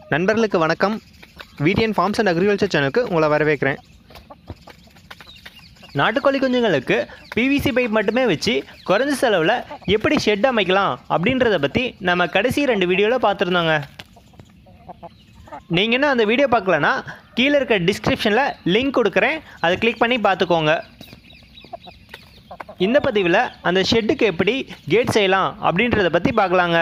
நண்பர்களுக்கு வணக்கம் VDN forms and agriculture சேனலுக்கு உங்களை வரவேற்கிறேன் நாட்டுக்கோழி குஞ்சுங்களுக்கு பிவிசி பைப் மட்டுமே வச்சு குறைஞ்ச செலவில் எப்படி ஷெட் அமைக்கலாம் அப்படின்றத பற்றி நம்ம கடைசி ரெண்டு வீடியோவில் பார்த்துருந்தோங்க நீங்கள் இன்னும் அந்த வீடியோ பார்க்கலனா கீழே இருக்க டிஸ்கிரிப்ஷனில் லிங்க் கொடுக்குறேன் அதை கிளிக் பண்ணி பார்த்துக்கோங்க இந்த பதிவில் அந்த ஷெட்டுக்கு எப்படி கேட் செய்யலாம் அப்படின்றத பற்றி பார்க்கலாங்க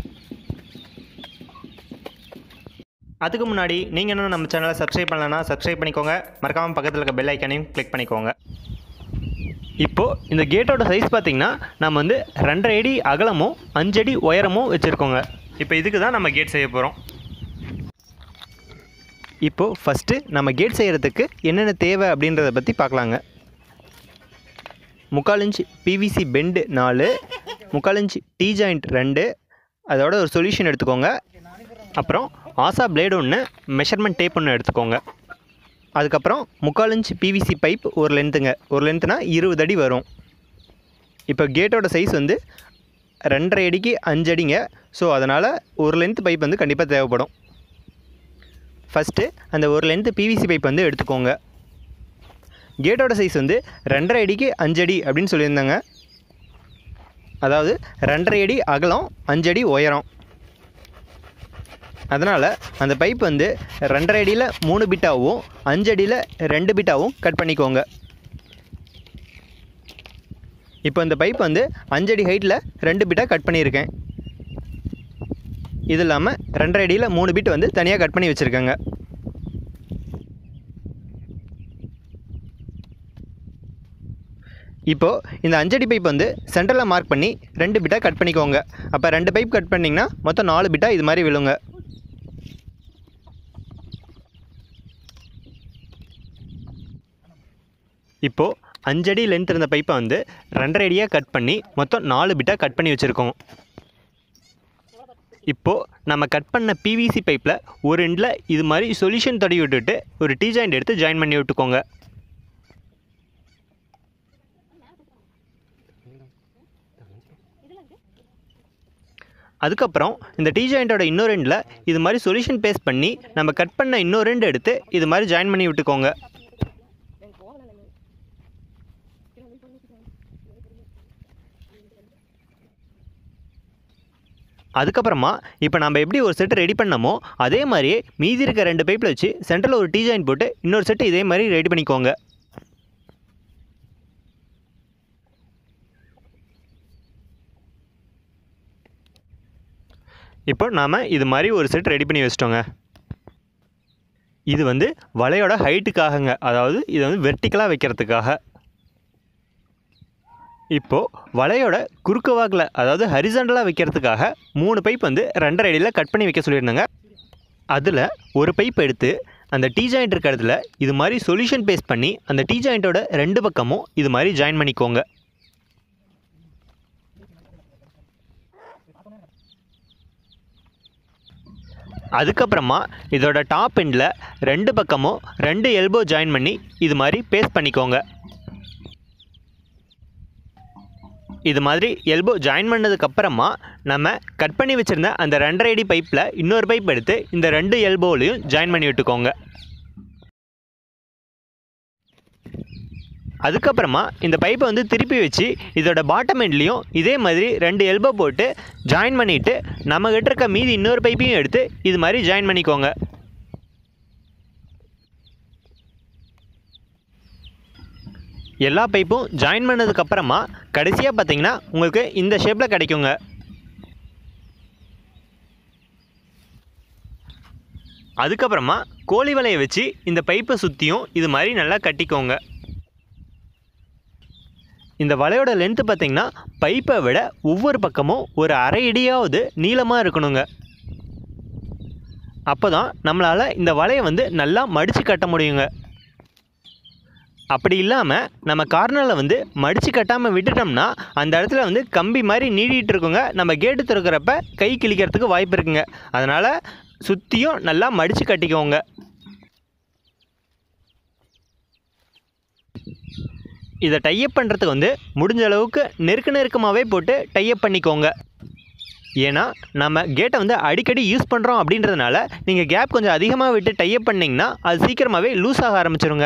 அதுக்கு முன்னாடி நீங்கள் இன்னும் நம்ம சேனலை சப்ஸ்கிரைப் பண்ணலன்னா சப்ஸ்கிரைப் பண்ணிக்கோங்க மறக்காமல் பக்கத்தில் இருக்க பெல் ஐக்கானையும் கிளிக் பண்ணிக்கோங்க இப்போது இந்த கேட்டோட சைஸ் பார்த்தீங்கன்னா நம்ம வந்து ரெண்டரை அடி அகலமும் அஞ்சடி உயரமும் வச்சுருக்கோங்க இப்போ இதுக்கு தான் நம்ம கேட் செய்ய போகிறோம் இப்போது ஃபஸ்ட்டு நம்ம கேட் செய்கிறதுக்கு என்னென்ன தேவை அப்படின்றத பற்றி பார்க்கலாங்க முக்கால் இன்ச் பிவிசி பெண்டு நாலு முக்கால் இன்ச் டீ ஜாயிண்ட் ரெண்டு அதோட ஒரு சொல்யூஷன் எடுத்துக்கோங்க அப்புறம் ஆசா பிளேடு ஒன்று மெஷர்மெண்ட் டேப் ஒன்று எடுத்துக்கோங்க அதுக்கப்புறம் முக்கால் இன்ச் பிவிசி பைப் ஒரு லென்த்துங்க ஒரு லென்த்துனா இருபது அடி வரும் இப்போ கேட்டோட சைஸ் வந்து ரெண்டரை அடிக்கு அஞ்சு அடிங்க ஸோ அதனால் ஒரு லென்த் பைப் வந்து கண்டிப்பாக தேவைப்படும் ஃபஸ்ட்டு அந்த ஒரு லென்த்து பிவிசி பைப் வந்து எடுத்துக்கோங்க கேட்டோட சைஸ் வந்து ரெண்டரை அடிக்கு அஞ்சு அடி அப்படின்னு சொல்லியிருந்தாங்க அதாவது ரெண்டரை அடி அகலம் அஞ்சு அடி உயரம் அதனால் அந்த பைப் வந்து ரெண்டரை அடியில் மூணு பிட்டாவும் அஞ்சு அடியில் ரெண்டு பிட்டாவும் கட் பண்ணிக்கோங்க இப்போ இந்த பைப் வந்து அஞ்சடி ஹைட்டில் ரெண்டு பிட்டாக கட் பண்ணியிருக்கேன் இது இல்லாமல் ரெண்டரை அடியில் மூணு பிட் வந்து தனியாக கட் பண்ணி வச்சுருக்கேங்க இப்போது இந்த அஞ்சடி பைப் வந்து சென்டரில் மார்க் பண்ணி ரெண்டு பிட்டாக கட் பண்ணிக்கோங்க அப்போ ரெண்டு பைப் கட் பண்ணிங்கன்னா மொத்தம் நாலு பிட்டாக இது மாதிரி விழுங்க இப்போது அஞ்சடி லென்த் இருந்த பைப்பை வந்து ரெண்டரை அடியாக கட் பண்ணி மொத்தம் நாலு பிட்டாக கட் பண்ணி வச்சுருக்கோம் இப்போது நம்ம கட் பண்ண பிவிசி பைப்பில் ஒரு எண்டில் இது மாதிரி சொல்யூஷன் தடவி விட்டுட்டு ஒரு டீ ஜாயிண்ட் எடுத்து ஜாயின் பண்ணி விட்டுக்கோங்க அதுக்கப்புறம் இந்த டீ ஜாயிண்ட்டோட இன்னொரு எண்டில் இது மாதிரி சொல்யூஷன் பேஸ்ட் பண்ணி நம்ம கட் பண்ண இன்னொரு ரெண்டு எடுத்து இது மாதிரி ஜாயின் பண்ணி விட்டுக்கோங்க அதுக்கப்புறமா இப்போ நம்ம எப்படி ஒரு செட் ரெடி பண்ணமோ அதே மாதிரியே மீதி இருக்க ரெண்டு பைப்பில் வச்சு சென்டரில் ஒரு டீ ஜாயின் போட்டு இன்னொரு செட்டு இதே மாதிரி ரெடி பண்ணிக்கோங்க இப்போ நாம் இது மாதிரி ஒரு செட் ரெடி பண்ணி வச்சிட்டோங்க இது வந்து வலையோட ஹைட்டுக்காகங்க அதாவது இதை வந்து வெர்டிக்கலாக வைக்கிறதுக்காக இப்போது வலையோட குறுக்கு வாக்கில் அதாவது ஹரிசாண்டலாக வைக்கிறதுக்காக மூணு பைப் வந்து ரெண்டரை அடியில் கட் பண்ணி வைக்க சொல்லியிருந்தாங்க அதில் ஒரு பைப் எடுத்து அந்த டீ ஜாயிண்ட் இருக்க இடத்துல இது மாதிரி சொல்யூஷன் பேஸ்ட் பண்ணி அந்த டீ ஜாயிண்ட்டோட ரெண்டு பக்கமும் இது மாதிரி ஜாயின் பண்ணிக்கோங்க அதுக்கப்புறமா இதோட டாப் எண்டில் ரெண்டு பக்கமும் ரெண்டு எல்போ ஜாயின் பண்ணி இது மாதிரி பேஸ்ட் பண்ணிக்கோங்க இது மாதிரி எல்போ ஜாயின் பண்ணதுக்கப்புறமா நம்ம கட் பண்ணி வச்சுருந்த அந்த ரெண்டரை அடி பைப்பில் இன்னொரு பைப் எடுத்து இந்த ரெண்டு எல்போலையும் ஜாயின் பண்ணி விட்டுக்கோங்க அதுக்கப்புறமா இந்த பைப்பை வந்து திருப்பி வச்சு இதோட பாட்டம் எண்ட்லேயும் இதே மாதிரி ரெண்டு எல்போ போட்டு ஜாயின் பண்ணிவிட்டு நம்ம கிட்ட இருக்க மீதி இன்னொரு பைப்பையும் எடுத்து இது மாதிரி ஜாயின் பண்ணிக்கோங்க எல்லா பைப்பும் ஜாயின் பண்ணதுக்கப்புறமா கடைசியாக பார்த்தீங்கன்னா உங்களுக்கு இந்த ஷேப்பில் கிடைக்குங்க அதுக்கப்புறமா கோழி வலையை வச்சு இந்த பைப்பை சுற்றியும் இது மாதிரி நல்லா கட்டிக்கோங்க இந்த வலையோட லென்த்து பார்த்தீங்கன்னா பைப்பை விட ஒவ்வொரு பக்கமும் ஒரு அரை அடியாவது நீளமாக இருக்கணுங்க அப்போ தான் நம்மளால் இந்த வலையை வந்து நல்லா மடித்து கட்ட முடியுங்க அப்படி இல்லாமல் நம்ம கார்னரில் வந்து மடித்து கட்டாமல் விட்டுட்டோம்னா அந்த இடத்துல வந்து கம்பி மாதிரி நீடிட்டு இருக்குங்க நம்ம கேட்டு திறக்கிறப்ப கை கிழிக்கிறதுக்கு வாய்ப்பு இருக்குங்க அதனால் சுற்றியும் நல்லா மடித்து கட்டிக்கோங்க இதை டைப் பண்ணுறதுக்கு வந்து முடிஞ்ச அளவுக்கு நெருக்க நெருக்கமாகவே போட்டு டைப் பண்ணிக்கோங்க ஏன்னா நம்ம கேட்டை வந்து அடிக்கடி யூஸ் பண்ணுறோம் அப்படின்றதுனால நீங்கள் கேப் கொஞ்சம் அதிகமாக விட்டு டைப் பண்ணிங்கன்னா அது சீக்கிரமாகவே லூஸ் ஆக ஆரம்பிச்சிருங்க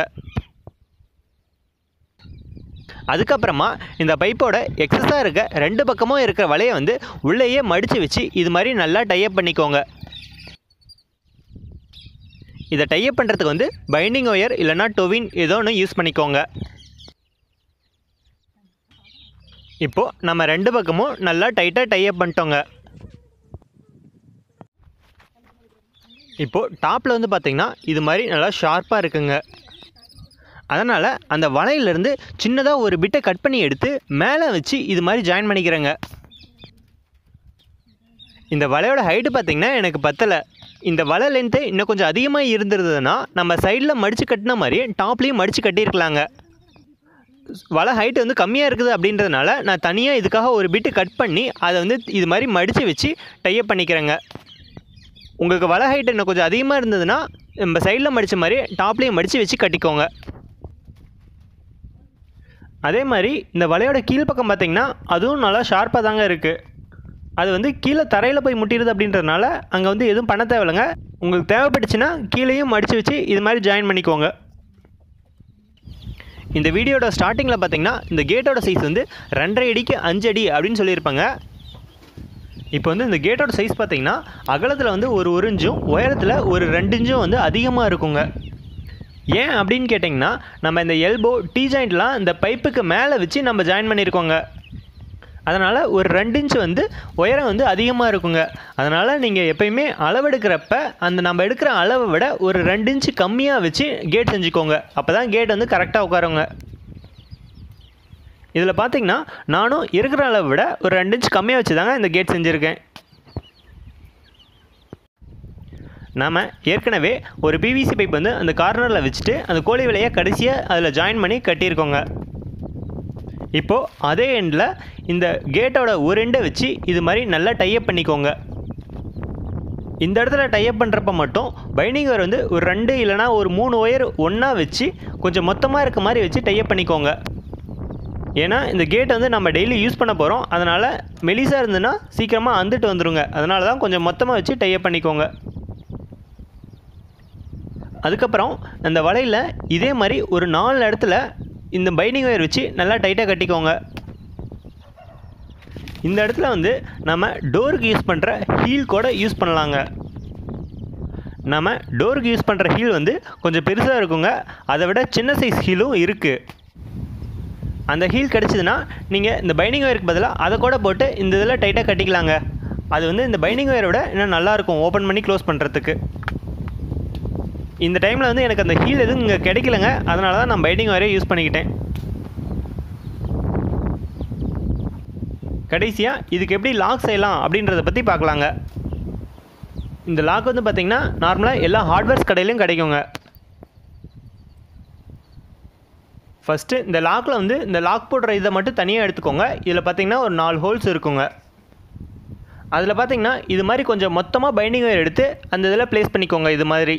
அதுக்கப்புறமா இந்த பைப்போட எக்ஸஸாக இருக்க ரெண்டு பக்கமும் இருக்கிற வலையை வந்து உள்ளேயே மடித்து வச்சு இது மாதிரி நல்லா டைப் பண்ணிக்கோங்க இதை டைப் பண்ணுறதுக்கு வந்து பைண்டிங் ஒயர் இல்லைனா டொவின் ஏதோ ஒன்று யூஸ் பண்ணிக்கோங்க இப்போது நம்ம ரெண்டு பக்கமும் நல்லா டைட்டாக டைப் பண்ணிட்டோங்க இப்போது டாப்பில் வந்து பார்த்திங்கன்னா இது மாதிரி நல்லா ஷார்ப்பாக இருக்குங்க அதனால் அந்த வலையிலேருந்து சின்னதாக ஒரு பிட்டை கட் பண்ணி எடுத்து மேலே வச்சு இது மாதிரி ஜாயின் பண்ணிக்கிறேங்க இந்த வலையோட ஹைட்டு பார்த்திங்கன்னா எனக்கு பத்தலை இந்த வலை லென்த்து இன்னும் கொஞ்சம் அதிகமாக இருந்திருந்ததுன்னா நம்ம சைடில் மடித்து கட்டின மாதிரி டாப்லேயும் மடித்து கட்டியிருக்கலாங்க வலை ஹைட்டு வந்து கம்மியாக இருக்குது அப்படின்றதுனால நான் தனியாக இதுக்காக ஒரு பிட்டு கட் பண்ணி அதை வந்து இது மாதிரி மடித்து வச்சு டைப் பண்ணிக்கிறேங்க உங்களுக்கு வலை ஹைட் இன்னும் கொஞ்சம் அதிகமாக இருந்ததுன்னா நம்ம சைடில் மடித்த மாதிரி டாப்லேயும் மடித்து வச்சு கட்டிக்கோங்க அதே மாதிரி இந்த வலையோட கீழ்ப்பக்கம் பார்த்திங்கன்னா அதுவும் நல்லா ஷார்ப்பாக தாங்க இருக்குது அது வந்து கீழே தரையில் போய் முட்டிடுது அப்படின்றதுனால அங்கே வந்து எதுவும் பண்ண தேவையில்லைங்க உங்களுக்கு தேவைப்பட்டுச்சுன்னா கீழேயும் மடித்து வச்சு இது மாதிரி ஜாயின் பண்ணிக்கோங்க இந்த வீடியோட ஸ்டார்டிங்கில் பார்த்தீங்கன்னா இந்த கேட்டோட சைஸ் வந்து ரெண்டரை அடிக்கு அஞ்சு அடி அப்படின்னு சொல்லியிருப்பாங்க இப்போ வந்து இந்த கேட்டோட சைஸ் பார்த்தீங்கன்னா அகலத்தில் வந்து ஒரு ஒரு இன்ச்சும் உயரத்தில் ஒரு ரெண்டு இன்ச்சும் வந்து அதிகமாக இருக்குங்க ஏன் அப்படின்னு கேட்டிங்கன்னா நம்ம இந்த எல்போ டீ ஜாயிண்ட்லாம் இந்த பைப்புக்கு மேலே வச்சு நம்ம ஜாயின் பண்ணியிருக்கோங்க அதனால் ஒரு ரெண்டு இன்ச் வந்து உயரம் வந்து அதிகமாக இருக்குங்க அதனால் நீங்கள் எப்பயுமே அளவெடுக்கிறப்ப அந்த நம்ம எடுக்கிற அளவை விட ஒரு ரெண்டு இன்ச்சு கம்மியாக வச்சு கேட் செஞ்சுக்கோங்க அப்போ தான் கேட் வந்து கரெக்டாக உட்காருங்க இதில் பார்த்தீங்கன்னா நானும் இருக்கிற அளவை விட ஒரு ரெண்டு இன்ச் கம்மியாக வச்சு தாங்க இந்த கேட் செஞ்சுருக்கேன் நாம் ஏற்கனவே ஒரு பிவிசி பைப் வந்து அந்த கார்னரில் வச்சுட்டு அந்த கோழி விலையை கடைசியாக அதில் ஜாயின் பண்ணி கட்டியிருக்கோங்க இப்போது அதே எண்டில் இந்த கேட்டோட ஒரு எண்டை வச்சு இது மாதிரி நல்லா டைப் பண்ணிக்கோங்க இந்த இடத்துல டைப் பண்ணுறப்ப மட்டும் பைண்டிங் ஒயர் வந்து ஒரு ரெண்டு இல்லைனா ஒரு மூணு ஒயர் ஒன்றா வச்சு கொஞ்சம் மொத்தமாக இருக்க மாதிரி வச்சு டைப் பண்ணிக்கோங்க ஏன்னா இந்த கேட் வந்து நம்ம டெய்லி யூஸ் பண்ண போகிறோம் அதனால் மெலிசாக இருந்ததுன்னா சீக்கிரமாக அந்துட்டு வந்துடுங்க அதனால தான் கொஞ்சம் மொத்தமாக வச்சு டைப் பண்ணிக்கோங்க அதுக்கப்புறம் அந்த வலையில் இதே மாதிரி ஒரு நாலு இடத்துல இந்த பைண்டிங் ஒயர் வச்சு நல்லா டைட்டாக கட்டிக்கோங்க இந்த இடத்துல வந்து நம்ம டோருக்கு யூஸ் பண்ணுற ஹீல் கூட யூஸ் பண்ணலாங்க நம்ம டோருக்கு யூஸ் பண்ணுற ஹீல் வந்து கொஞ்சம் பெருசாக இருக்குங்க அதை விட சின்ன சைஸ் ஹீலும் இருக்குது அந்த ஹீல் கிடச்சிதுன்னா நீங்கள் இந்த பைண்டிங் ஒயருக்கு பதிலாக அதை கூட போட்டு இந்த இதில் டைட்டாக கட்டிக்கலாங்க அது வந்து இந்த பைண்டிங் ஒயரை விட இன்னும் நல்லாயிருக்கும் ஓப்பன் பண்ணி க்ளோஸ் பண்ணுறதுக்கு இந்த டைமில் வந்து எனக்கு அந்த ஹீல் எதுவும் இங்கே கிடைக்கலங்க அதனால தான் நான் பைண்டிங் ஒயரே யூஸ் பண்ணிக்கிட்டேன் கடைசியாக இதுக்கு எப்படி லாக் செய்யலாம் அப்படின்றத பற்றி பார்க்கலாங்க இந்த லாக் வந்து பார்த்திங்கன்னா நார்மலாக எல்லா ஹார்ட்வேர்ஸ் கடையிலையும் கிடைக்குங்க ஃபஸ்ட்டு இந்த லாக்கில் வந்து இந்த லாக் போடுற இதை மட்டும் தனியாக எடுத்துக்கோங்க இதில் பார்த்தீங்கன்னா ஒரு நாலு ஹோல்ஸ் இருக்குங்க அதில் பார்த்தீங்கன்னா இது மாதிரி கொஞ்சம் மொத்தமாக பைண்டிங் ஒயர் எடுத்து அந்த இதில் ப்ளேஸ் பண்ணிக்கோங்க இது மாதிரி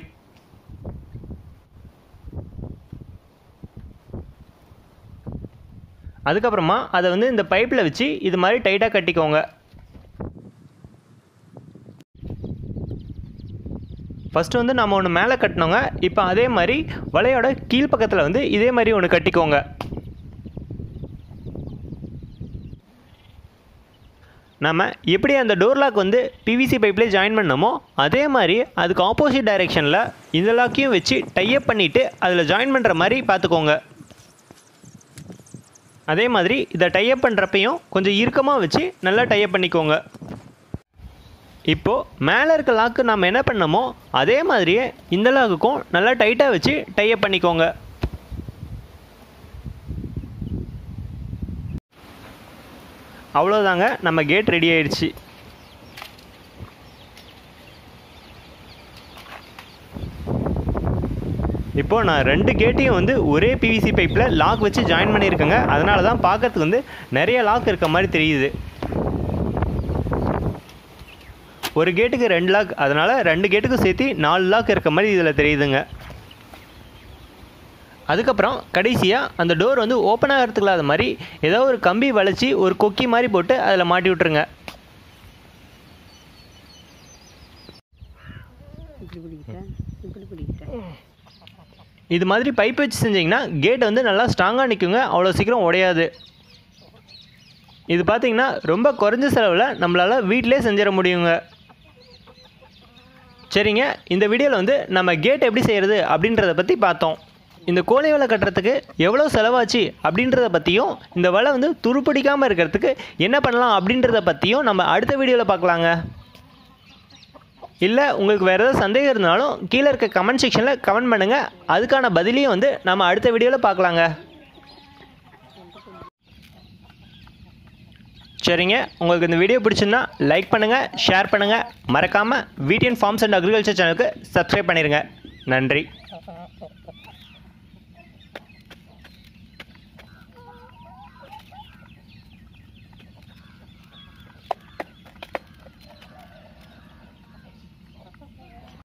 அதுக்கப்புறமா அதை வந்து இந்த பைப்பில் வச்சு இது மாதிரி டைட்டாக கட்டிக்கோங்க ஃபஸ்ட்டு வந்து நம்ம ஒன்று மேலே கட்டினோங்க இப்போ அதே மாதிரி வலையோட கீழ்ப்பக்கத்தில் வந்து இதே மாதிரி ஒன்று கட்டிக்கோங்க நம்ம எப்படி அந்த டோர் லாக் வந்து பிவிசி பைப்லேயே ஜாயின் பண்ணோமோ அதே மாதிரி அதுக்கு ஆப்போசிட் டைரெக்ஷனில் இந்த லாக்கையும் வச்சு டைப் பண்ணிவிட்டு அதில் ஜாயின் பண்ணுற மாதிரி பார்த்துக்கோங்க அதே மாதிரி இதை டைப் பண்ணுறப்பையும் கொஞ்சம் இறுக்கமாக வச்சு நல்லா டைப் பண்ணிக்கோங்க இப்போது மேலே இருக்க லாக்கு நம்ம என்ன பண்ணமோ அதே மாதிரியே இந்த லாக்குக்கும் நல்லா டைட்டாக வச்சு டைப் பண்ணிக்கோங்க அவ்வளோதாங்க நம்ம கேட் ரெடி ஆயிடுச்சு இப்போது நான் ரெண்டு கேட்டையும் வந்து ஒரே பிவிசி பைப்பில் லாக் வச்சு ஜாயின் பண்ணியிருக்கேங்க அதனால தான் பார்க்கறதுக்கு வந்து நிறைய லாக் இருக்க மாதிரி தெரியுது ஒரு கேட்டுக்கு ரெண்டு லாக் அதனால் ரெண்டு கேட்டுக்கும் சேர்த்து நாலு லாக் இருக்க மாதிரி இதில் தெரியுதுங்க அதுக்கப்புறம் கடைசியாக அந்த டோர் வந்து ஓப்பன் ஆகிறதுக்கு இல்லாத மாதிரி ஏதோ ஒரு கம்பி வளைச்சி ஒரு கொக்கி மாதிரி போட்டு அதில் மாட்டி விட்ருங்க இப்படி பிடிக்கிட்டேன் இப்படி பிடிக்கிட்டேன் இது மாதிரி பைப் வச்சு செஞ்சிங்கன்னா கேட் வந்து நல்லா ஸ்ட்ராங்காக நிற்குங்க அவ்வளோ சீக்கிரம் உடையாது இது பார்த்தீங்கன்னா ரொம்ப குறைஞ்ச செலவில் நம்மளால் வீட்டிலே செஞ்சிட முடியுங்க சரிங்க இந்த வீடியோவில் வந்து நம்ம கேட் எப்படி செய்கிறது அப்படின்றத பற்றி பார்த்தோம் இந்த கோழி வலை கட்டுறதுக்கு எவ்வளோ செலவாச்சு அப்படின்றத பற்றியும் இந்த வலை வந்து துருப்பிடிக்காமல் இருக்கிறதுக்கு என்ன பண்ணலாம் அப்படின்றத பற்றியும் நம்ம அடுத்த வீடியோவில் பார்க்கலாங்க இல்லை உங்களுக்கு வேறு ஏதாவது சந்தேகம் இருந்தாலும் கீழே இருக்க கமெண்ட் செக்ஷனில் கமெண்ட் பண்ணுங்கள் அதுக்கான பதிலையும் வந்து நம்ம அடுத்த வீடியோவில் பார்க்கலாங்க சரிங்க உங்களுக்கு இந்த வீடியோ பிடிச்சிருந்தா லைக் பண்ணுங்கள் ஷேர் பண்ணுங்கள் மறக்காமல் வீட்டியன் ஃபார்ம்ஸ் அண்ட் அக்ரிகல்ச்சர் சேனலுக்கு சப்ஸ்கிரைப் பண்ணிடுங்க நன்றி